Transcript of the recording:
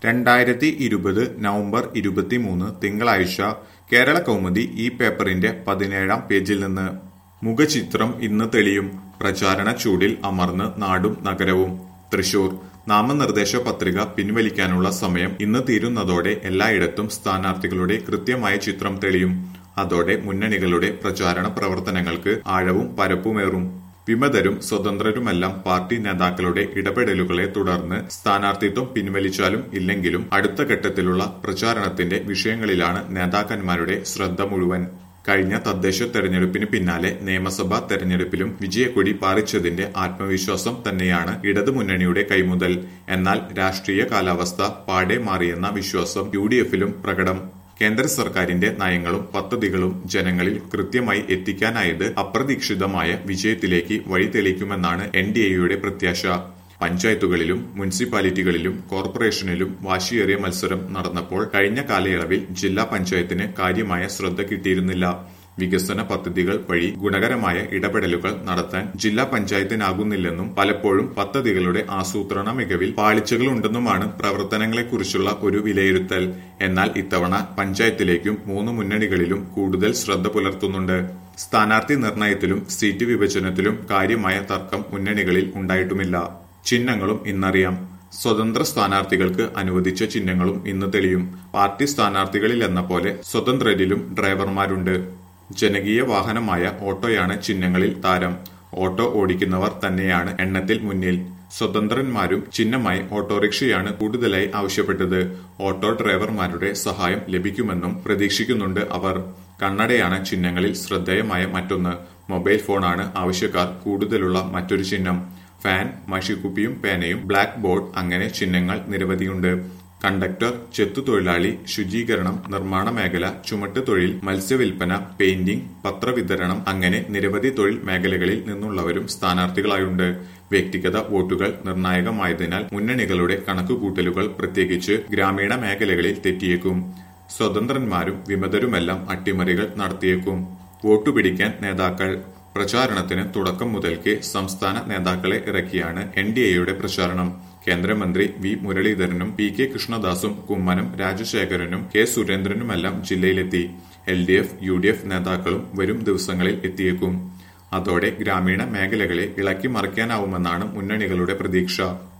രണ്ടായിരത്തി ഇരുപത് നവംബർ ഇരുപത്തിമൂന്ന് തിങ്കളാഴ്ച കേരള കൗമുദി ഈ പേപ്പറിന്റെ പതിനേഴാം പേജിൽ നിന്ന് മുഖചിത്രം ഇന്ന് തെളിയും പ്രചാരണ ചൂടിൽ അമർന്ന് നാടും നഗരവും തൃശൂർ നാമനിർദ്ദേശ പത്രിക പിൻവലിക്കാനുള്ള സമയം ഇന്ന് തീരുന്നതോടെ എല്ലായിടത്തും സ്ഥാനാർത്ഥികളുടെ കൃത്യമായ ചിത്രം തെളിയും അതോടെ മുന്നണികളുടെ പ്രചാരണ പ്രവർത്തനങ്ങൾക്ക് ആഴവും പരപ്പുമേറും വിമതരും സ്വതന്ത്രരുമെല്ലാം പാർട്ടി നേതാക്കളുടെ ഇടപെടലുകളെ തുടർന്ന് സ്ഥാനാർത്ഥിത്വം പിൻവലിച്ചാലും ഇല്ലെങ്കിലും അടുത്ത ഘട്ടത്തിലുള്ള പ്രചാരണത്തിന്റെ വിഷയങ്ങളിലാണ് നേതാക്കന്മാരുടെ ശ്രദ്ധ മുഴുവൻ കഴിഞ്ഞ തദ്ദേശ തെരഞ്ഞെടുപ്പിന് പിന്നാലെ നിയമസഭാ തെരഞ്ഞെടുപ്പിലും വിജയക്കൊടി പാറിച്ചതിന്റെ ആത്മവിശ്വാസം തന്നെയാണ് ഇടതുമുന്നണിയുടെ കൈമുതൽ എന്നാൽ രാഷ്ട്രീയ കാലാവസ്ഥ പാടെ മാറിയെന്ന വിശ്വാസം യു ഡി എഫിലും പ്രകടം കേന്ദ്ര സർക്കാരിന്റെ നയങ്ങളും പദ്ധതികളും ജനങ്ങളിൽ കൃത്യമായി എത്തിക്കാനായത് അപ്രതീക്ഷിതമായ വിജയത്തിലേക്ക് വഴി തെളിയിക്കുമെന്നാണ് എൻ ഡി എയുടെ പ്രത്യാശ പഞ്ചായത്തുകളിലും മുനിസിപ്പാലിറ്റികളിലും കോർപ്പറേഷനിലും വാശിയേറിയ മത്സരം നടന്നപ്പോൾ കഴിഞ്ഞ കാലയളവിൽ ജില്ലാ പഞ്ചായത്തിന് കാര്യമായ ശ്രദ്ധ കിട്ടിയിരുന്നില്ല വികസന പദ്ധതികൾ വഴി ഗുണകരമായ ഇടപെടലുകൾ നടത്താൻ ജില്ലാ പഞ്ചായത്തിനാകുന്നില്ലെന്നും പലപ്പോഴും പദ്ധതികളുടെ ആസൂത്രണ മികവിൽ പാളിച്ചകളുണ്ടെന്നുമാണ് പ്രവർത്തനങ്ങളെക്കുറിച്ചുള്ള ഒരു വിലയിരുത്തൽ എന്നാൽ ഇത്തവണ പഞ്ചായത്തിലേക്കും മൂന്ന് മുന്നണികളിലും കൂടുതൽ ശ്രദ്ധ പുലർത്തുന്നുണ്ട് സ്ഥാനാർത്ഥി നിർണയത്തിലും സീറ്റ് വിഭജനത്തിലും കാര്യമായ തർക്കം മുന്നണികളിൽ ഉണ്ടായിട്ടുമില്ല ചിഹ്നങ്ങളും ഇന്നറിയാം സ്വതന്ത്ര സ്ഥാനാർത്ഥികൾക്ക് അനുവദിച്ച ചിഹ്നങ്ങളും ഇന്ന് തെളിയും പാർട്ടി സ്ഥാനാർത്ഥികളിലെന്ന പോലെ സ്വതന്ത്രരിലും ഡ്രൈവർമാരുണ്ട് ജനകീയ വാഹനമായ ഓട്ടോയാണ് ചിഹ്നങ്ങളിൽ താരം ഓട്ടോ ഓടിക്കുന്നവർ തന്നെയാണ് എണ്ണത്തിൽ മുന്നിൽ സ്വതന്ത്രന്മാരും ചിഹ്നമായി ഓട്ടോറിക്ഷയാണ് കൂടുതലായി ആവശ്യപ്പെട്ടത് ഓട്ടോ ഡ്രൈവർമാരുടെ സഹായം ലഭിക്കുമെന്നും പ്രതീക്ഷിക്കുന്നുണ്ട് അവർ കണ്ണടയാണ് ചിഹ്നങ്ങളിൽ ശ്രദ്ധേയമായ മറ്റൊന്ന് മൊബൈൽ ഫോണാണ് ആവശ്യക്കാർ കൂടുതലുള്ള മറ്റൊരു ചിഹ്നം ഫാൻ മഷിക്കുപ്പിയും പേനയും ബ്ലാക്ക് ബോർഡ് അങ്ങനെ ചിഹ്നങ്ങൾ നിരവധിയുണ്ട് കണ്ടക്ടർ ചെത്തുതൊഴിലാളി ശുചീകരണം നിർമ്മാണ മേഖല ചുമട്ട് തൊഴിൽ മത്സ്യവിൽപ്പന പെയിന്റിംഗ് പത്രവിതരണം അങ്ങനെ നിരവധി തൊഴിൽ മേഖലകളിൽ നിന്നുള്ളവരും സ്ഥാനാർത്ഥികളായുണ്ട് വ്യക്തിഗത വോട്ടുകൾ നിർണായകമായതിനാൽ മുന്നണികളുടെ കണക്കുകൂട്ടലുകൾ പ്രത്യേകിച്ച് ഗ്രാമീണ മേഖലകളിൽ തെറ്റിയേക്കും സ്വതന്ത്രന്മാരും വിമതരുമെല്ലാം അട്ടിമറികൾ നടത്തിയേക്കും വോട്ടുപിടിക്കാൻ നേതാക്കൾ പ്രചാരണത്തിന് തുടക്കം മുതൽക്കേ സംസ്ഥാന നേതാക്കളെ ഇറക്കിയാണ് എൻ ഡി എയുടെ പ്രചാരണം കേന്ദ്രമന്ത്രി വി മുരളീധരനും പി കെ കൃഷ്ണദാസും കുമ്മനം രാജശേഖരനും കെ സുരേന്ദ്രനുമെല്ലാം ജില്ലയിലെത്തി L D F U D F നേതാക്കളും വരും ദിവസങ്ങളിൽ എത്തിയേക്കും അതോടെ ഗ്രാമീണ മേഖലകളെ ഇളക്കി മറിക്കാനാവുമെന്നാണ് മുന്നണികളുടെ പ്രതീക്ഷ